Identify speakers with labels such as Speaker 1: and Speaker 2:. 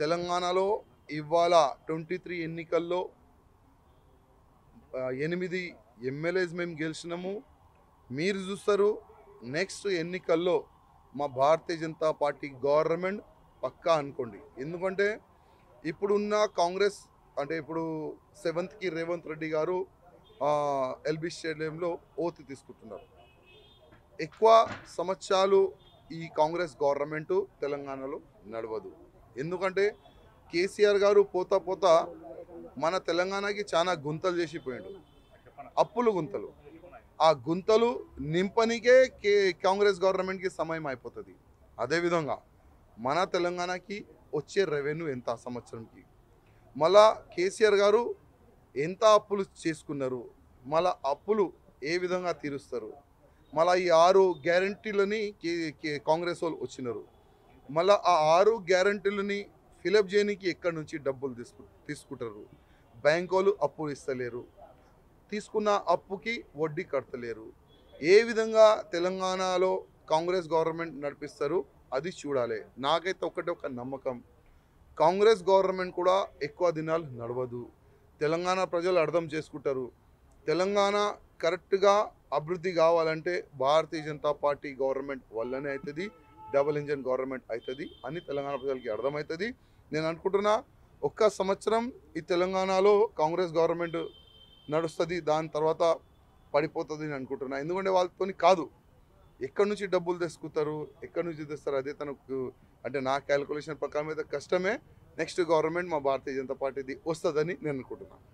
Speaker 1: తెలంగాణలో ఇవాళ twenty three ఎన్నికల్లో ఆ, ఎనిమిది ఎమ్మెల్యేస్ మేము గెలిచినాము మీరు చూస్తారు నెక్స్ట్ ఎన్నికల్లో మా భారతీయ జనతా పార్టీ గవర్నమెంట్ పక్కా అనుకోండి ఎందుకంటే ఇప్పుడున్న కాంగ్రెస్ అంటే ఇప్పుడు సెవెంత్కి రేవంత్ రెడ్డి గారు ఎల్బీ స్టేడియంలో ఓతు తీసుకుంటున్నారు ఎక్కువ సంవత్సరాలు ఈ కాంగ్రెస్ గవర్నమెంట్ తెలంగాణలో నడవదు ఎందుకంటే కేసీఆర్ గారు పోతా పోతా మన తెలంగాణకి చాలా గుంతలు చేసిపోయాడు అప్పులు గుంతలు ఆ గుంతలు నింపనికే కే కాంగ్రెస్ గవర్నమెంట్కి సమయం అయిపోతుంది అదేవిధంగా మన తెలంగాణకి వచ్చే రెవెన్యూ ఎంత ఆ సంవత్సరంకి మళ్ళా కేసీఆర్ గారు ఎంత అప్పులు చేసుకున్నారు మళ్ళా అప్పులు ఏ విధంగా తీరుస్తారు మళ్ళా ఈ ఆరు గ్యారంటీలని కే- కే- కాంగ్రెస్ వాళ్ళు వచ్చినారు మళ్ళా ఆ ఆరు గ్యారంటీలని ఫిలప్ చేయడానికి ఎక్కడి నుంచి డబ్బులు తీసుకు తీసుకుంటారు బ్యాంక్ వాళ్ళు అప్పు ఇస్తలేరు తీసుకున్న అప్పుకి వడ్డీ కడతలేరు ఏ విధంగా తెలంగాణలో కాంగ్రెస్ గవర్నమెంట్ నడిపిస్తారు అది చూడాలి నాకైతే ఒకటే ఒక నమ్మకం కాంగ్రెస్ గవర్నమెంట్ కూడా ఎక్కువ దినాలు నడవదు తెలంగాణ ప్రజలు అర్థం చేసుకుంటారు తెలంగాణ కరెక్ట్గా అభివృద్ధి కావాలంటే భారతీయ జనతా పార్టీ గవర్నమెంట్ వల్లనే అవుతుంది డబుల్ ఇంజన్ గవర్నమెంట్ అవుతుంది అని తెలంగాణ ప్రజలకి అర్థమవుతుంది నేను అనుకుంటున్నా ఒక్క సంవత్సరం ఈ తెలంగాణలో కాంగ్రెస్ గవర్నమెంట్ నడుస్తుంది దాని తర్వాత పడిపోతుంది అని అనుకుంటున్నా ఎందుకంటే వాళ్ళతోని కాదు ఎక్కడి నుంచి డబ్బులు తెచ్చుకుంటారు ఎక్కడి నుంచి తెస్తారు అదే తనకు అంటే నా క్యాలిక్యులేషన్ ప్రకారం అయితే కష్టమే నెక్స్ట్ గవర్నమెంట్ మా భారతీయ జనతా పార్టీది వస్తుందని నేను అనుకుంటున్నాను